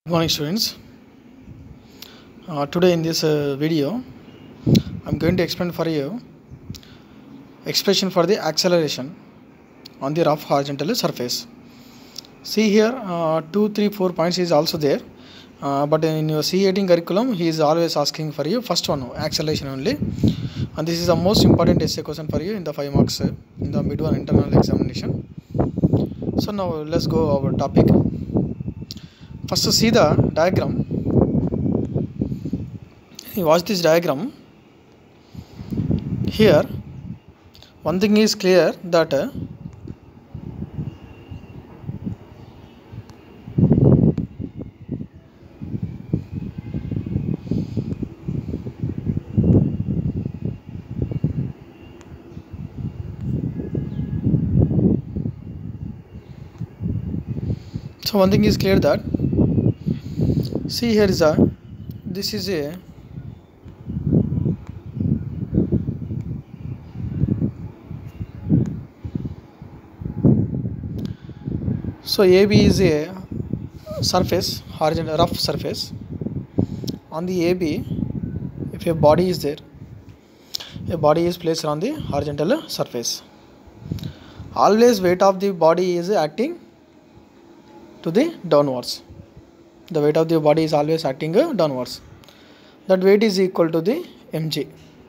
Good morning students. Uh, today in this uh, video I'm going to explain for you expression for the acceleration on the rough horizontal surface. See here uh, 2 3 4 points is also there uh, but in your C18 curriculum he is always asking for you first one acceleration only and this is the most important essay question for you in the 5 marks uh, in the mid one internal examination. So now let's go our topic. First see the diagram. You watch this diagram. Here, one thing is clear that uh, so one thing is clear that see here is a this is a so AB is a surface horizontal rough surface on the AB if a body is there a body is placed on the horizontal surface always weight of the body is acting to the downwards the weight of the body is always acting uh, downwards that weight is equal to the mg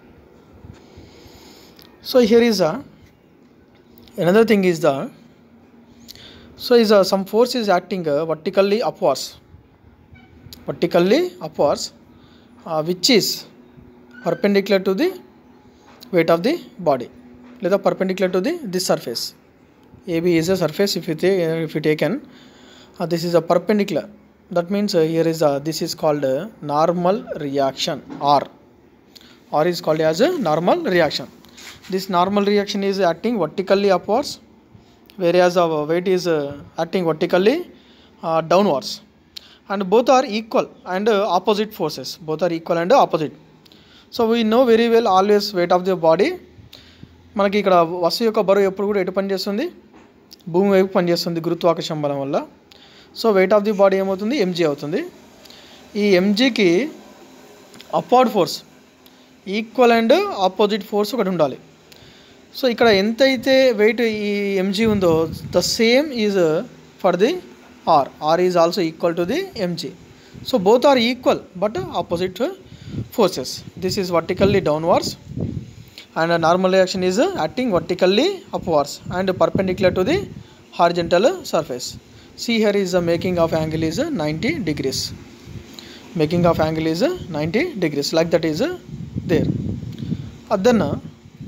so here is a another thing is the so is a, some force is acting uh, vertically upwards vertically upwards uh, which is perpendicular to the weight of the body లేదా perpendicular to the this surface AB is a surface if you take if you taken uh, this is a perpendicular that means uh, here is a this is called a normal reaction r r is called as a normal reaction this normal reaction is acting vertically upwards whereas our weight is uh, acting vertically uh, downwards and both are equal and uh, opposite forces both are equal and opposite so we know very well always weight of the body మనకి ఇక్కడ వస్తువు యొక్క బరువు ఎప్పుడు కూడా ఎటు పనిచేస్తుంది భూమి వైపు పనిచేస్తుంది గురుత్వాకర్షణ బలం వల్ల so weight of the body ఏమవుతుంది ఎంజీ అవుతుంది ఈ ఎంజీకి upward force equal and opposite force ఒకటి ఉండాలి సో ఇక్కడ ఎంతైతే వెయిట్ ఈ ఎంజీ ఉందో the same is for the R R is also equal to the mg so both are equal but opposite forces this is vertically downwards and a normal reaction is uh, acting vertically upwards and perpendicular to the horizontal surface see here is the making of angle is uh, 90 degrees making of angle is uh, 90 degrees like that is uh, there uh, then uh,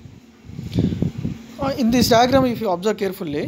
uh, in this diagram if you observe carefully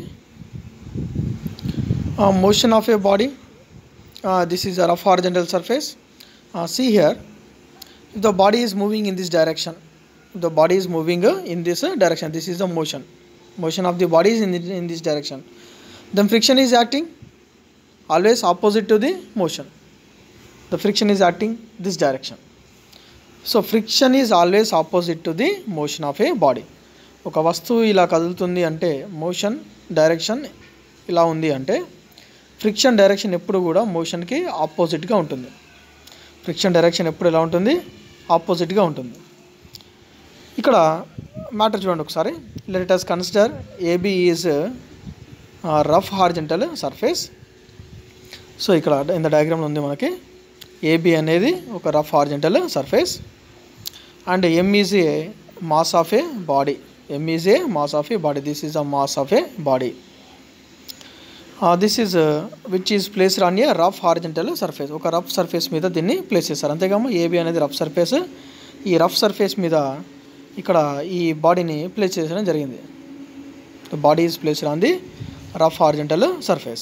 uh, motion of a body uh, this is a rough horizontal surface uh, see here if the body is moving in this direction the body is moving uh, in this uh, direction this is the motion motion of the body is in, the, in this direction then friction is acting always opposite to the motion the friction is acting this direction so friction is always opposite to the motion of a body ఒక వస్తువు ఇలా కదులుతుంది అంటే motion direction ఇలా ఉంది అంటే friction direction ఎప్పుడు కూడా మోషన్కి ఆపోజిట్గా ఉంటుంది ఫ్రిక్షన్ డైరెక్షన్ ఎప్పుడు ఎలా ఉంటుంది ఆపోజిట్గా ఉంటుంది ఇక్కడ మ్యాటర్ చూడండి ఒకసారి let us consider AB is rough horizontal surface so ఇక్కడ ఇంత డయాగ్రామ్లో ఉంది మనకి ఏబి అనేది ఒక rough horizontal surface and m is a mass of a body m is a mass of a body this is a mass of a body this is which is placed on a rough horizontal surface ఒక rough surface మీద దీన్ని place చేస్తారు అంతేకాము AB అనేది rough surface ఈ rough surface మీద ఇక్కడ ఈ బాడీని ప్లేస్ చేయడం జరిగింది body is placed on the rough horizontal surface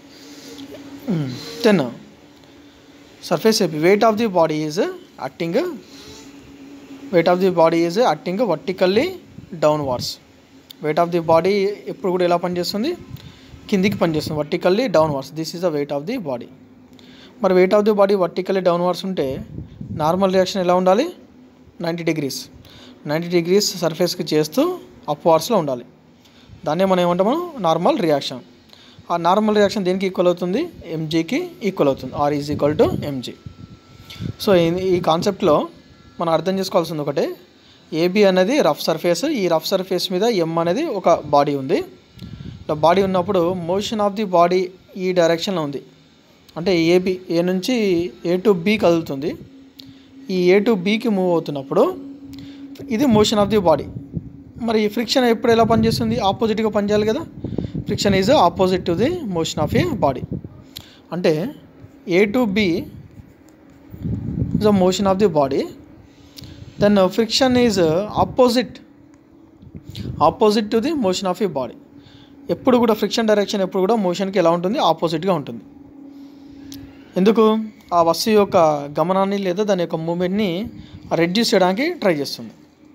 then surface weight of the body is acting weight of the body is acting vertically downwards weight of the body ఎప్పుడు కూడా ఎలా పనిచేస్తుంది కిందికి పనిచేస్తుంది vertically downwards this is the weight of the body మరి weight of the body vertically downwards ఉంటే normal reaction ఎలా ఉండాలి నైంటీ డిగ్రీస్ నైంటీ డిగ్రీస్ సర్ఫేస్కి చేస్తూ అప్వార్డ్స్లో ఉండాలి దాన్నే మనం ఏమంటాము నార్మల్ రియాక్షన్ ఆ నార్మల్ రియాక్షన్ దేనికి ఈక్వల్ అవుతుంది ఎంజీకి ఈక్వల్ అవుతుంది R is equal to mg so ఈ- ఈ కాన్సెప్ట్లో మనం అర్థం చేసుకోవాల్సింది ఒకటే ఏబి అనేది రఫ్ సర్ఫేస్ ఈ రఫ్ సర్ఫేస్ మీద ఎం అనేది ఒక బాడీ ఉంది ఇట్లా బాడీ ఉన్నప్పుడు మోషన్ ఆఫ్ ది బాడీ ఈ డైరెక్షన్లో ఉంది అంటే ఏబి ఏ నుంచి ఏ టు బి కదులుతుంది ఈ ఏ టు బికి మూవ్ అవుతున్నప్పుడు ఇది మోషన్ ఆఫ్ ది బాడీ మరి ఫ్రిక్షన్ ఎప్పుడు ఎలా పనిచేస్తుంది ఆపోజిట్గా పనిచేయాలి కదా friction is opposite to the motion of a body అంటే A to B the motion of the body then uh, friction is uh, opposite opposite to the motion of a body ఎప్పుడు కూడా friction direction ఎప్పుడు కూడా మోషన్కి ఎలా ఉంటుంది ఆపోజిట్గా ఉంటుంది ఎందుకు ఆ వస్తువు యొక్క గమనాన్ని లేదా దాని యొక్క మూమెంట్ని రెడ్యూస్ చేయడానికి ట్రై చేస్తుంది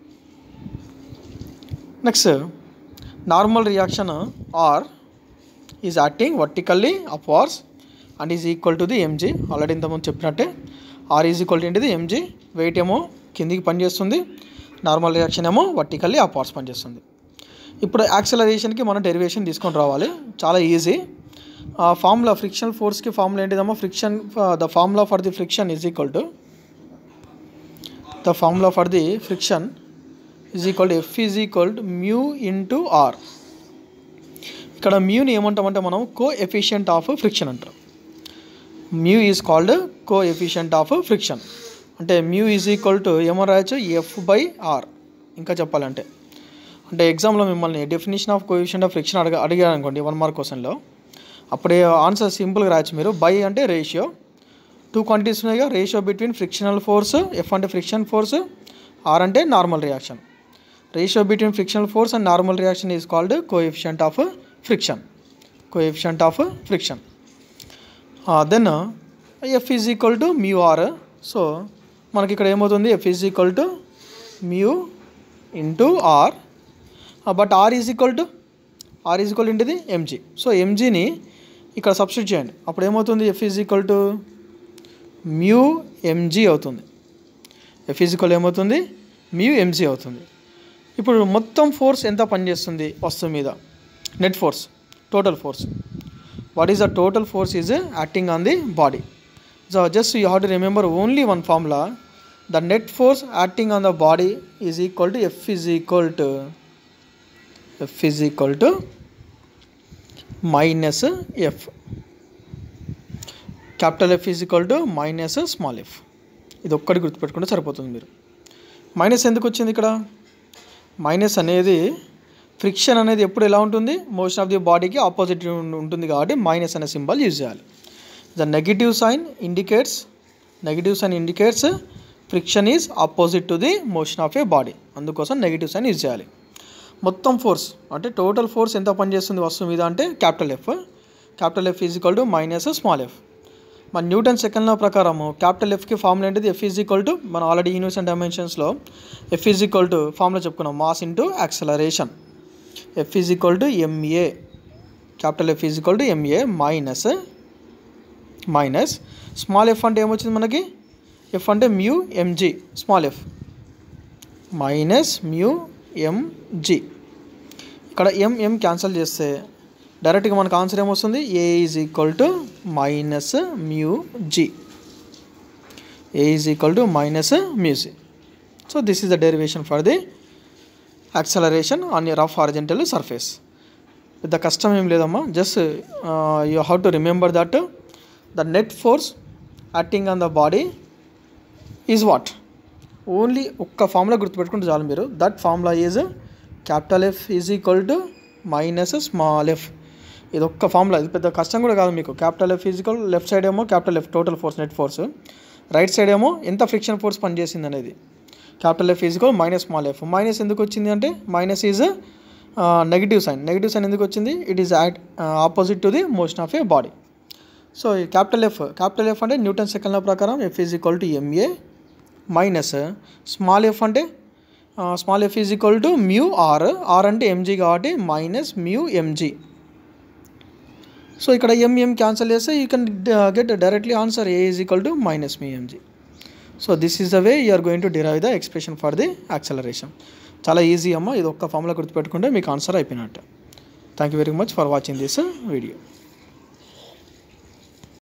next normal reaction R is acting vertically upwards and is equal to the mg already ఇంతకుముందు చెప్పినట్టే ఆర్ ఈజ్ ఈక్వల్ టు ఏంటిది ఎంజీ వెయిట్ ఏమో కిందికి పనిచేస్తుంది నార్మల్ రియాక్షన్ ఏమో వర్టికల్లీ అప్వార్డ్స్ పనిచేస్తుంది ఇప్పుడు యాక్సలరేషన్కి మనం డెరివేషన్ తీసుకొని రావాలి చాలా ఈజీ ఆ ఫార్ములా ఫ్రిక్షన్ ఫోర్స్కి ఫార్ములా ఏంటిదమ్మా friction the formula for the friction is equal to the formula for the friction is equal to F is equal to mu into R ఇక్కడ మ్యూని ఏమంటామంటే మనం కో ఎఫిషియంట్ ఆఫ్ ఫ్రిక్షన్ అంటాం mu is called coefficient of friction అంటే mu is equal to ఏమో రాయొచ్చు F by are ఇంకా చెప్పాలంటే అంటే ఎగ్జామ్లో మిమ్మల్ని definition of coefficient of friction అడగ అడిగారు అనుకోండి వన్ మార్క్ క్వశ్చన్లో అప్పుడే ఆన్సర్ సింపుల్గా రాయొచ్చు మీరు బై అంటే రేషియో టూ క్వాంటిటీస్ ఉన్నాయిగా ratio between frictional force f అంటే ఫ్రిక్షన్ ఫోర్స్ ఆర్ అంటే normal reaction ratio between frictional force and normal reaction is called coefficient of friction coefficient of friction then f is equal to mu R so మనకి ఇక్కడ ఏమవుతుంది f is equal to mu into R but R is equal to R is equal ఇంటిది mg so ఎంజీని ఇక్కడ substitute చేయండి అప్పుడు ఏమవుతుంది f is equal to mu mg అవుతుంది ఎఫ్ ఈజ్ ఈక్వల్ ఏమవుతుంది మ్యూ ఎంజీ అవుతుంది ఇప్పుడు మొత్తం ఫోర్స్ ఎంత పనిచేస్తుంది వస్తువు మీద net force total force what is the total force is acting on the body so just you have to remember only one formula the net force acting on the body is equal to F is equal to F is equal to minus f capital F is equal to minus small f ఇది ఒక్కటి గుర్తుపెట్టుకుంటే సరిపోతుంది మీరు minus ఎందుకు వచ్చింది ఇక్కడ minus అనేది friction అనేది ఎప్పుడు ఎలా ఉంటుంది మోషన్ ఆఫ్ ది బాడీకి ఆపోజిట్ ఉంటుంది కాబట్టి మైనస్ అనే సింబల్ యూజ్ చేయాలి the negative sign indicates negative sign indicates friction is opposite to the motion of a body అందుకోసం నెగిటివ్ సైన్ యూజ్ చేయాలి మొత్తం ఫోర్స్ అంటే టోటల్ ఫోర్స్ ఎంత పనిచేస్తుంది వస్తువు మీద అంటే capital F capital F is equal to minus small f మన న్యూటన్ సెకండ్ లా ప్రకారము క్యాపిటల్ ఎఫ్కి ఫార్ములా ఏంటిది ఎఫ్ ఈజ్ ఈక్వల్ టు మనం ఆల్రెడీ యూనివర్స్ అండ్ డైమెన్షన్స్లో F is equal to formula చెప్పుకున్నాం mass into acceleration F is equal to ma capital F is equal to MA minus minus small f అంటే ఏమొచ్చింది మనకి f అంటే mu mg small F minus mu mg ఇక్కడ m m cancel చేస్తే డైరెక్ట్గా మనకు answer ఏమొస్తుంది a is equal to minus mu g a is equal to minus mu g so this is the derivation for the acceleration on a rough horizontal surface పెద్ద కష్టం ఏం లేదమ్మా just you have to remember that the net force acting on the body is what only ఒక్క formula గుర్తుపెట్టుకుంటే చాలు మీరు that formula is capital F is equal to minus small f ఇది ఒక్క ఫార్ములా ఇది పెద్ద కష్టం కూడా కాదు మీకు capital F is equal left side ఏమో capital F total force net force right side ఏమో ఎంత ఫ్రిక్షన్ ఫోర్స్ పనిచేసింది అనేది capital F is equal minus small F minus ఎందుకు వచ్చింది అంటే minus is negative sign negative sign ఎందుకు వచ్చింది it is act opposite to the motion of a body so ఈ క్యాపిటల్ ఎఫ్ క్యాపిటల్ ఎఫ్ అంటే న్యూటన్ సెకండ్ లా ప్రకారం F is equal to MA minus small f అంటే small f is equal to mu R R అంటే m g కాబట్టి minus mu m g so ఇక్కడ m m cancel చేస్తే you can get directly answer a is equal to minus mu m g so this is the way you're going to derive the expression for the acceleration చాలా easy అమ్మ ఇది ఒక్క ఫామ్లో గుర్తుపెట్టుకుంటే మీకు answer అయిపోయినట్టు thank you very much for watching this video